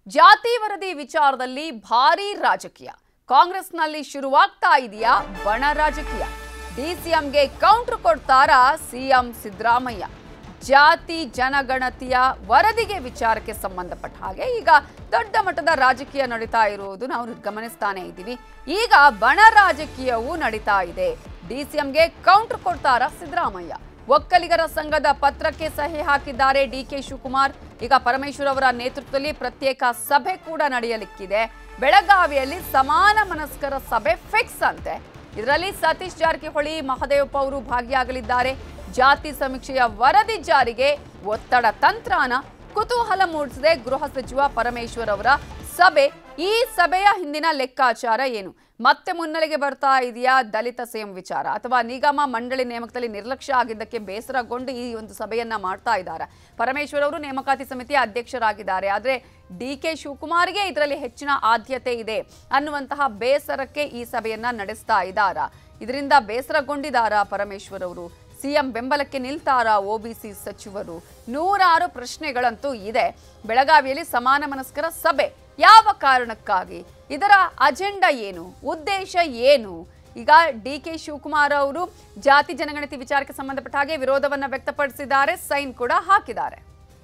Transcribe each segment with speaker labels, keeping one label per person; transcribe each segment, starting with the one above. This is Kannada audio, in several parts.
Speaker 1: ಜಾತಿ ವರದಿ ವಿಚಾರದಲ್ಲಿ ಭಾರೀ ರಾಜಕೀಯ ಕಾಂಗ್ರೆಸ್ನಲ್ಲಿ ಶುರುವಾಗ್ತಾ ಇದೆಯಾ ಬಣ ರಾಜಕೀಯ ಡಿಸಿಎಂಗೆ ಕೌಂಟರ್ ಕೊಡ್ತಾರಾ ಸಿಎಂ ಸಿದ್ದರಾಮಯ್ಯ ಜಾತಿ ಜನಗಣತಿಯ ವರದಿಗೆ ವಿಚಾರಕ್ಕೆ ಸಂಬಂಧಪಟ್ಟ ಹಾಗೆ ಈಗ ದೊಡ್ಡ ಮಟ್ಟದ ರಾಜಕೀಯ ನಡೀತಾ ಇರುವುದು ನಾವು ಗಮನಿಸ್ತಾನೆ ಇದ್ದೀವಿ ಈಗ ಬಣ ರಾಜಕೀಯವೂ ನಡೀತಾ ಇದೆ ಡಿಸಿಎಂಗೆ ಕೌಂಟರ್ ಕೊಡ್ತಾರಾ ಸಿದ್ದರಾಮಯ್ಯ ಒಕ್ಕಲಿಗರ ಸಂಘದ ಪತ್ರಕ್ಕೆ ಸಹಿ ಹಾಕಿದ್ದಾರೆ ಡಿಕೆ ಶಿವಕುಮಾರ್ ಈಗ ಪರಮೇಶ್ವರ್ ಅವರ ನೇತೃತ್ವದಲ್ಲಿ ಪ್ರತ್ಯೇಕ ಸಭೆ ಕೂಡ ನಡೆಯಲಿಕ್ಕಿದೆ ಬೆಳಗಾವಿಯಲ್ಲಿ ಸಮಾನ ಮನಸ್ಕರ ಸಭೆ ಫಿಕ್ಸ್ ಅಂತೆ ಇದರಲ್ಲಿ ಸತೀಶ್ ಜಾರಕಿಹೊಳಿ ಮಹದೇವಪ್ಪ ಅವರು ಭಾಗಿಯಾಗಲಿದ್ದಾರೆ ಜಾತಿ ಸಮೀಕ್ಷೆಯ ವರದಿ ಜಾರಿಗೆ ಒತ್ತಡ ತಂತ್ರನ ಕುತೂಹಲ ಮೂಡಿಸಿದೆ ಗೃಹ ಸಚಿವ ಪರಮೇಶ್ವರ್ ಅವರ ಸಭೆ ಈ ಸಭೆಯ ಹಿಂದಿನ ಲೆಕ್ಕಾಚಾರ ಏನು ಮತ್ತೆ ಮುನ್ನೆಲೆಗೆ ಬರ್ತಾ ಇದೆಯಾ ದಲಿತ ಸಿಎಂ ವಿಚಾರ ಅಥವಾ ನಿಗಮ ಮಂಡಳಿ ನೇಮಕದಲ್ಲಿ ನಿರ್ಲಕ್ಷ್ಯ ಆಗಿದ್ದಕ್ಕೆ ಬೇಸರಗೊಂಡು ಈ ಒಂದು ಸಭೆಯನ್ನ ಮಾಡ್ತಾ ಇದ್ದಾರೆ ಪರಮೇಶ್ವರ್ ಅವರು ನೇಮಕಾತಿ ಸಮಿತಿಯ ಅಧ್ಯಕ್ಷರಾಗಿದ್ದಾರೆ ಆದರೆ ಡಿ ಕೆ ಶಿವಕುಮಾರ್ಗೆ ಇದರಲ್ಲಿ ಹೆಚ್ಚಿನ ಆದ್ಯತೆ ಇದೆ ಅನ್ನುವಂತಹ ಬೇಸರಕ್ಕೆ ಈ ಸಭೆಯನ್ನ ನಡೆಸ್ತಾ ಇದ್ದಾರಾ ಇದರಿಂದ ಬೇಸರಗೊಂಡಿದ್ದಾರಾ ಪರಮೇಶ್ವರ್ ಅವರು ಸಿಎಂ ಬೆಂಬಲಕ್ಕೆ ನಿಲ್ತಾರಾ ಒಬಿಸಿ ಸಚಿವರು ನೂರಾರು ಪ್ರಶ್ನೆಗಳಂತೂ ಇದೆ ಬೆಳಗಾವಿಯಲ್ಲಿ ಸಮಾನ ಮನಸ್ಕರ ಸಭೆ ಯಾವ ಕಾರಣಕ್ಕಾಗಿ ಇದರ ಅಜೆಂಡಾ ಏನು ಉದ್ದೇಶ ಏನು ಈಗ ಡಿ ಕೆ ಶಿವಕುಮಾರ್ ಅವರು ಜಾತಿ ಜನಗಣತಿ ವಿಚಾರಕ್ಕೆ ಸಂಬಂಧಪಟ್ಟ ಹಾಗೆ ವಿರೋಧವನ್ನ ವ್ಯಕ್ತಪಡಿಸಿದ್ದಾರೆ ಸೈನ್ ಕೂಡ ಹಾಕಿದ್ದಾರೆ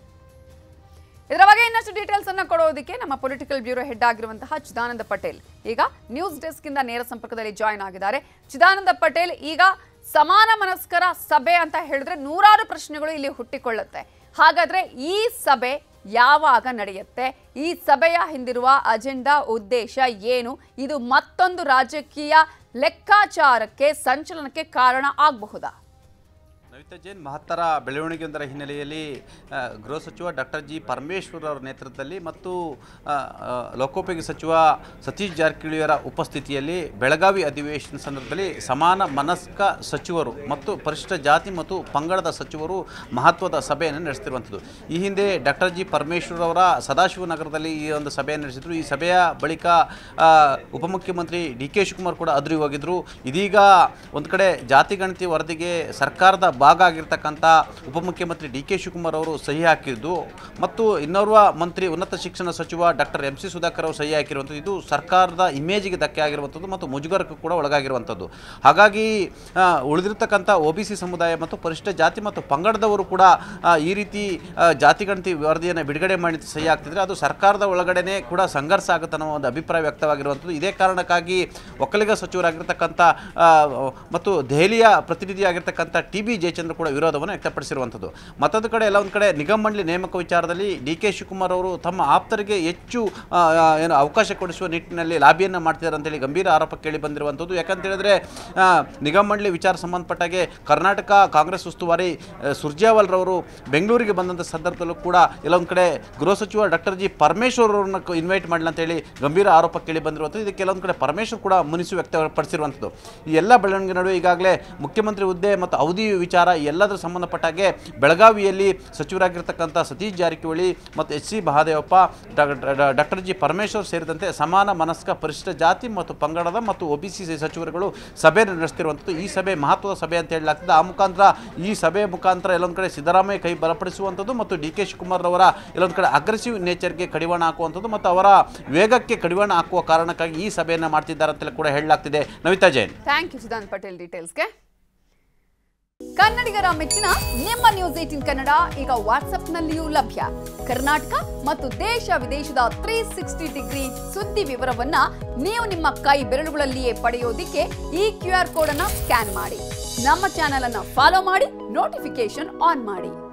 Speaker 1: ಇದರ ಬಗ್ಗೆ ಇನ್ನಷ್ಟು ಡೀಟೇಲ್ಸ್ ಅನ್ನ ಕೊಡೋದಕ್ಕೆ ನಮ್ಮ ಪೊಲಿಟಿಕಲ್ ಬ್ಯೂರೋ ಹೆಡ್ ಆಗಿರುವಂತಹ ಚಿದಾನಂದ ಪಟೇಲ್ ಈಗ ನ್ಯೂಸ್ ಡೆಸ್ಕ್ ಇಂದ ನೇರ ಸಂಪರ್ಕದಲ್ಲಿ ಜಾಯ್ನ್ ಆಗಿದ್ದಾರೆ ಚಿದಾನಂದ ಪಟೇಲ್ ಈಗ ಸಮಾನ ಮನಸ್ಕರ ಸಭೆ ಅಂತ ಹೇಳಿದ್ರೆ ನೂರಾರು ಪ್ರಶ್ನೆಗಳು ಇಲ್ಲಿ ಹುಟ್ಟಿಕೊಳ್ಳುತ್ತೆ ಹಾಗಾದ್ರೆ ಈ ಸಭೆ ಯಾವಾಗ ನಡೆಯುತ್ತೆ ಈ ಸಭೆಯ ಹಿಂದಿರುವ ಅಜೆಂಡಾ ಉದ್ದೇಶ ಏನು ಇದು ಮತ್ತೊಂದು ರಾಜಕೀಯ ಲೆಕ್ಕಾಚಾರಕ್ಕೆ ಸಂಚಲನಕ್ಕೆ ಕಾರಣ ಆಗಬಹುದಾ
Speaker 2: ನವಿತಾ ಜೈನ್ ಮಹತ್ತರ ಬೆಳವಣಿಗೆಯೊಂದರ ಹಿನ್ನೆಲೆಯಲ್ಲಿ ಆ, ಗೃಹ ಸಚಿವ ಡಾಕ್ಟರ್ ಜಿ ಪರಮೇಶ್ವರ್ ಅವರ ನೇತೃತ್ವದಲ್ಲಿ ಮತ್ತು ಆ, ಆ, ಲೋಕೋಪಯೋಗಿ ಸಚಿವ ಸತೀಶ್ ಜಾರಕಿಹೊಳಿಯವರ ಉಪಸ್ಥಿತಿಯಲ್ಲಿ ಬೆಳಗಾವಿ ಅಧಿವೇಶನ ಸಂದರ್ಭದಲ್ಲಿ ಸಮಾನ ಮನಸ್ಕ ಸಚಿವರು ಮತ್ತು ಪರಿಶಿಷ್ಟ ಜಾತಿ ಮತ್ತು ಪಂಗಡದ ಸಚಿವರು ಮಹತ್ವದ ಸಭೆಯನ್ನು ನಡೆಸ್ತಿರುವಂಥದ್ದು ಈ ಹಿಂದೆ ಡಾಕ್ಟರ್ ಜಿ ಪರಮೇಶ್ವರ್ ಅವರ ಸದಾಶಿವನಗರದಲ್ಲಿ ಈ ಒಂದು ಸಭೆಯನ್ನು ನಡೆಸಿದ್ರು ಈ ಸಭೆಯ ಬಳಿಕ ಆ, ಉಪಮುಖ್ಯಮಂತ್ರಿ ಡಿ ಕೆ ಶಿವಕುಮಾರ್ ಕೂಡ ಅದುರಿ ಹೋಗಿದ್ರು ಇದೀಗ ಒಂದು ಕಡೆ ಜಾತಿ ಗಣತಿ ವರದಿಗೆ ಸರ್ಕಾರದ ಭಾಗ ಆಗಿರ್ತಕ್ಕಂಥ ಉಪಮುಖ್ಯಮಂತ್ರಿ ಡಿ ಕೆ ಶಿವಕುಮಾರ್ ಅವರು ಸಹಿ ಹಾಕಿದ್ದು ಮತ್ತು ಇನ್ನೋರ್ವ ಮಂತ್ರಿ ಉನ್ನತ ಶಿಕ್ಷಣ ಸಚಿವ ಡಾಕ್ಟರ್ ಎಂ ಸಿ ಸುಧಾಕರ್ ಅವರು ಸಹಿ ಹಾಕಿರುವಂಥದ್ದು ಇದು ಸರ್ಕಾರದ ಇಮೇಜಿಗೆ ಧಕ್ಕೆ ಆಗಿರುವಂಥದ್ದು ಮತ್ತು ಮುಜುಗರಕ್ಕೂ ಕೂಡ ಒಳಗಾಗಿರುವಂಥದ್ದು ಹಾಗಾಗಿ ಆ, ಉಳಿದಿರ್ತಕ್ಕಂಥ ಒ ಬಿ ಸಿ ಸಮುದಾಯ ಮತ್ತು ಪರಿಶಿಷ್ಟ ಜಾತಿ ಮತ್ತು ಪಂಗಡದವರು ಕೂಡ ಆ, ಈ ರೀತಿ ಆ, ಜಾತಿ ಗಣತಿ ವರದಿಯನ್ನು ಬಿಡುಗಡೆ ಮಾಡಿ ಸಹಿ ಆಗ್ತಿದ್ರೆ ಅದು ಸರ್ಕಾರದ ಒಳಗಡೆನೆ ಕೂಡ ಸಂಘರ್ಷ ಆಗುತ್ತೆ ಅನ್ನೋ ಒಂದು ಅಭಿಪ್ರಾಯ ವ್ಯಕ್ತವಾಗಿರುವಂಥದ್ದು ಇದೇ ಕಾರಣಕ್ಕಾಗಿ ಒಕ್ಕಲಿಗ ಸಚಿವರಾಗಿರ್ತಕ್ಕಂಥ ಆ, ಮತ್ತು ದೆಹಲಿಯ ಪ್ರತಿನಿಧಿಯಾಗಿರ್ತಕ್ಕಂಥ ಟಿ ಬಿ ಜಯಚಂದ್ರ ಕೂಡ ವಿರೋಧವನ್ನು ವ್ಯಕ್ತಪಡಿಸಿರುವಂಥದ್ದು ಮತ್ತೊಂದು ಕಡೆ ಎಲ್ಲ ಒಂದು ಕಡೆ ನಿಗಮ ಮಂಡಳಿ ನೇಮಕ ವಿಚಾರದಲ್ಲಿ ಡಿ ಕೆ ಶಿವಕುಮಾರ್ ಅವರು ತಮ್ಮ ಆಪ್ತರಿಗೆ ಹೆಚ್ಚು ಆ, ಆ, ಏನು ಅವಕಾಶ ಕೊಡಿಸುವ ನಿಟ್ಟಿನಲ್ಲಿ ಲಾಬಿಯನ್ನು ಮಾಡ್ತಿದ್ದಾರೆ ಅಂತೇಳಿ ಗಂಭೀರ ಆರೋಪ ಕೇಳಿ ಬಂದಿರುವಂಥದ್ದು ಯಾಕಂತ ಹೇಳಿದ್ರೆ ಆ, ನಿಗಮ ಮಂಡಳಿ ವಿಚಾರ ಸಂಬಂಧಪಟ್ಟಾಗೆ ಕರ್ನಾಟಕ ಕಾಂಗ್ರೆಸ್ ಉಸ್ತುವಾರಿ ಆ, ಸುರ್ಜೇವಾಲ್ರವರು ಬೆಂಗಳೂರಿಗೆ ಬಂದಂಥ ಸಂದರ್ಭದಲ್ಲೂ ಕೂಡ ಎಲ್ಲೊಂದು ಕಡೆ ಗೃಹ ಸಚಿವ ಡಾಕ್ಟರ್ ಜಿ ಪರಮೇಶ್ವರ್ ಅವರನ್ನ ಇನ್ವೈಟ್ ಮಾಡಲಿ ಅಂತೇಳಿ ಗಂಭೀರ ಆರೋಪ ಕೇಳಿ ಬಂದಿರುವಂಥದ್ದು ಇದಕ್ಕೆ ಕೆಲವೊಂದು ಕಡೆ ಪರಮೇಶ್ವರ್ ಕೂಡ ಮುನಿಸು ವ್ಯಕ್ತಪಡಿಸಿರುವಂಥದ್ದು ಈ ಎಲ್ಲ ಬೆಳವಣಿಗೆ ನಡುವೆ ಈಗಾಗಲೇ ಮುಖ್ಯಮಂತ್ರಿ ಹುದ್ದೆ ಮತ್ತು ಅವಧಿ ವಿಚಾರ ಈ ಎಲ್ಲದರ ಸಂಬಂಧಪಟ್ಟಾಗೆ ಬೆಳಗಾವಿಯಲ್ಲಿ ಸಚಿವರಾಗಿರ್ತಕ್ಕಂಥ ಸತೀಶ್ ಜಾರಕಿಹೊಳಿ ಮತ್ತು H C Mahadevappa doctor G Parameshwar ಸೇರಿದಂತೆ ಸಮಾನ ಮನಸ್ಕ ಪರಿಶಿಷ್ಟ ಜಾತಿ ಮತ್ತು ಪಂಗಡದ ಮತ್ತು ಒ ಬಿ ಸಿ ಸಚಿವರುಗಳು ಸಭೆ ನಡೆಸ್ತಿರುವಂಥದ್ದು ಈ ಸಭೆ ಮಹತ್ವದ ಸಭೆ ಅಂತ ಹೇಳಲಾಗ್ತದೆ ಆ ಮುಖಾಂತರ ಈ ಸಭೆ ಮುಖಾಂತರ ಎಲ್ಲೊಂದು ಕಡೆ ಸಿದ್ದರಾಮಯ್ಯ ಕೈ ಬಲಪಡಿಸುವಂಥದ್ದು ಮತ್ತು ಡಿ ಕೆ ಶಿವಕುಮಾರ್ ಅವರ ಎಲ್ಲೊಂದು ಕಡೆ ಅಗ್ರೆಸಿವ್ ನೇಚರ್ಗೆ ಕಡಿವಾಣ ಹಾಕುವಂಥದ್ದು ಮತ್ತು ಅವರ ವೇಗಕ್ಕೆ ಕಡಿವಾಣ ಹಾಕುವ ಕಾರಣಕ್ಕಾಗಿ ಈ ಸಭೆಯನ್ನು ಮಾಡ್ತಿದ್ದಾರೆ ಅಂತಲೇ ಕೂಡ ಹೇಳಲಾಗ್ತಿದೆ ನವಿತಾ ಜೈನ್
Speaker 1: ಥ್ಯಾಂಕ್ ಯು ಚಿದಾನಂದ್ ಪಟೇಲ್ ಡೀಟೇಲ್ಸ್ಗೆ ಕನ್ನಡಿಗರ ಮೆಚ್ಚಿನ ನಿಮ್ಮ ನ್ಯೂಸ್ ಏಟಿನ್ ಕನ್ನಡ ಈಗ ವಾಟ್ಸ್ಆಪ್ನಲ್ಲಿಯೂ ಲಭ್ಯ ಕರ್ನಾಟಕ ಮತ್ತು ದೇಶ ವಿದೇಶದ ತ್ರೀ ಸಿಕ್ಸ್ಟಿ ಡಿಗ್ರಿ ಸುದ್ದಿ ವಿವರವನ್ನ ನೀವು ನಿಮ್ಮ ಕೈ ಬೆರಳುಗಳಲ್ಲಿಯೇ ಪಡೆಯೋದಿಕ್ಕೆ ಈ ಕ್ಯೂ ಆರ್ ಕೋಡ್ ಅನ್ನ ಸ್ಕ್ಯಾನ್ ಮಾಡಿ ನಮ್ಮ ಚಾನೆಲ್ ಅನ್ನ ಫಾಲೋ ಮಾಡಿ ನೋಟಿಫಿಕೇಶನ್ ಆನ್ ಮಾಡಿ